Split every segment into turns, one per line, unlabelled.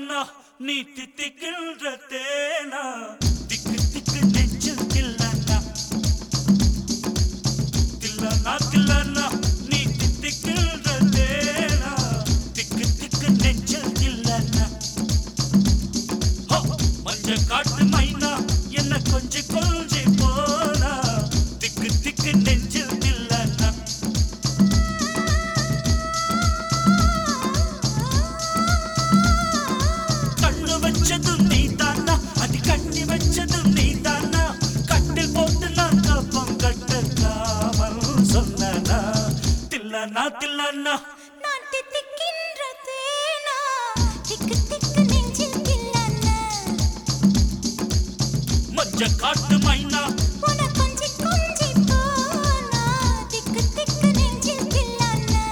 தில்லானா நீ தித்திக்கின்ற தேனா திக்கு திக்கு நெஞ்சில் தில்லானா தில்லானா தில்லானா நீ தித்திக்கின்ற தேனா திக்கு திக்கு நெஞ்சில் தில்லானா ஹோ, மஞ்ச காட்டு மைனா என்ன கொஞ்சி கொஞ்சி போனா திக்கு திக்கு நெஞ்சில் தில்லானா கண்ணு வச்சதும் நீ தானா அது கண்ணி வச்சதும் நீ தானா கட்டில் போட்டு நான் கப்பம் கட்டலாமல் சொன்னா தில்லனா தில்லனா
நான் தித்திக்கின்ற தேனா திக்கு திக்கு நெஞ்சில் தில்லானா
மஞ்ச காட்டு மைனா
உன கொஞ்சி கொஞ்சி போனா திக்கு திக்கு நெஞ்சில் தில்லானா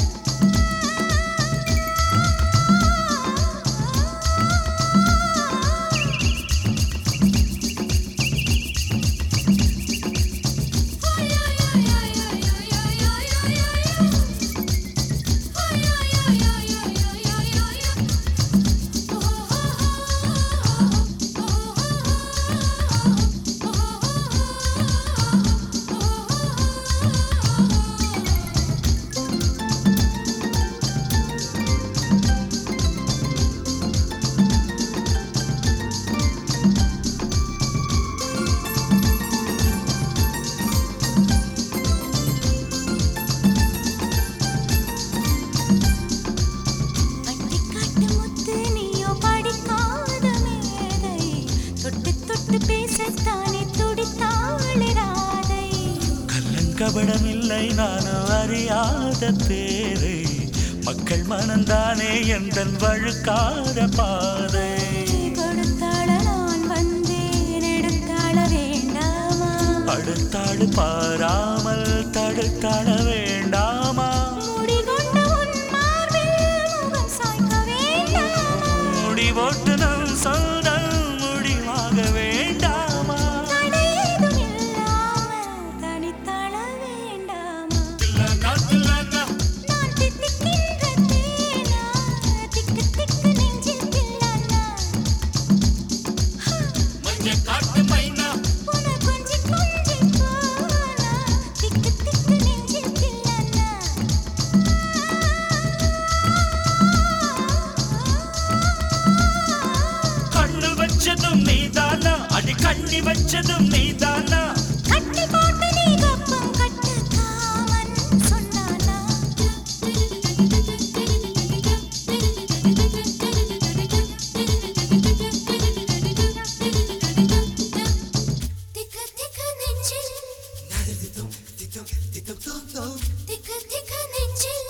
பட்டிக்காட்டு முத்து நீயோ படிக்காத மேதை தொட்டு தொட்டு பேசத்தானே துடித்தாளே ராதை
கள்ளங்கபடம் இல்லை நானும் அறியாத தேரை மக்கள் மனந்தானே எந்தன் வழுக்காத பாதை
கொடுத்தாள நான் வந்தேன் எடுத்தாள வேண்டாமா
அடுத்தாடு பாராமல் தடுத்தாட வேண்டாமா
முடி கொண்ட உன் மார்பில் முகம் சாய்க்க வேண்டாமா
முடி போட்டு நம் சொந்தம் முடிவாக வேண்டாமா
தடையேதும் இல்லாமல் தனித்தாள வேண்டாமா
தில்லனா, தில்லனா,
நான் தித்திக்கின்ற தேனா திக்கு திக்கு நெஞ்சில் தில்லானா
மஞ்சள் காட்டு மைனா
உன கொஞ்சி கொஞ்சி போனா திக்கு திக்கு நெஞ்சில் தில்லானா
கண்ணு வச்சதும் நீதானா அடி கண்ணி வச்சதும் நீதானா
கட்டி போட்டு நீ கப்பம் கட்டு காவன் சொன்னானா திக்கு திக்கு நெஞ்சில் திக்கு திக்கு நெஞ்சில்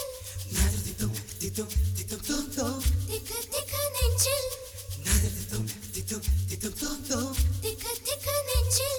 திக்கு திக்கு நெஞ்சில் திக்கு திக்கு நெஞ்சில்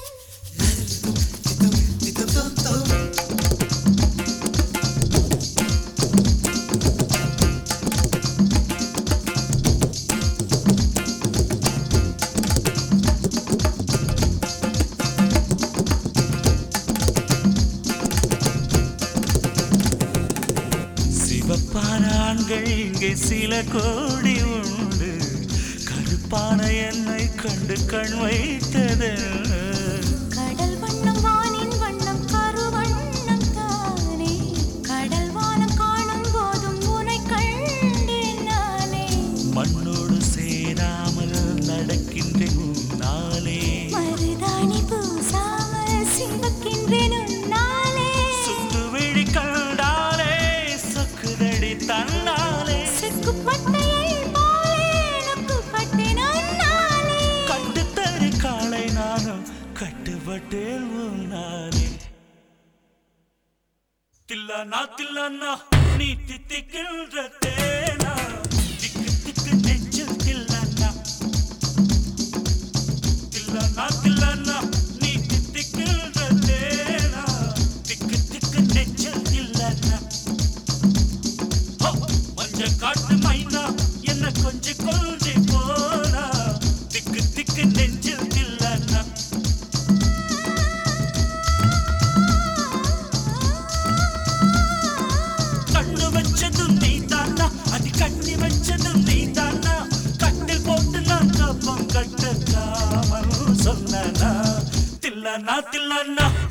சிவப்பான ஆண்கள் இங்கே சில கோடி உண்டு கருப்பான என்னை கண்டு கண் வைத்தது
கடல் வண்ணம் வானின் வண்ணம் கருவண்ணம் தானே கடல் வானம் காணும் போதும் உனை கண்டேன் நானே
மண்ணோடு சேராமல் நடக்கின்றேன் உன்னாலே
மருதாணி பூசாமல் சிவக்கின்றேன் உன்னாலே
சுட்டு விழி கண்டாலே சொக்குதடி தன்னாலே
சிக்குப்பட்டையை போலே நொக்குப்பட்டேன் உன்னாலே
கட்டுத்தறி காலை நானும் கட்டுப்பட்டேன் உன்னாலே தில்லானா தில்லானா நீ தித்திக்கின்ற தேனா திக்கு திக்கு நெஞ்சில் தில்லானா தில்லானா தில்லானா நீ தித்திக்கின்ற தேனா திக்கு திக்கு நெஞ்சில் தில்லானா ஹோ, மஞ்ச காட்டு மைனா என்ன கொஞ்சி கொஞ்சி போனா திக்கு திக்கு நெஞ்சில் தில்லானா கண்ணு வச்சதும் நீ தானா அது கண்ணி வச்சதும் நீ தானா கட்டி தில்லனா தில்லனா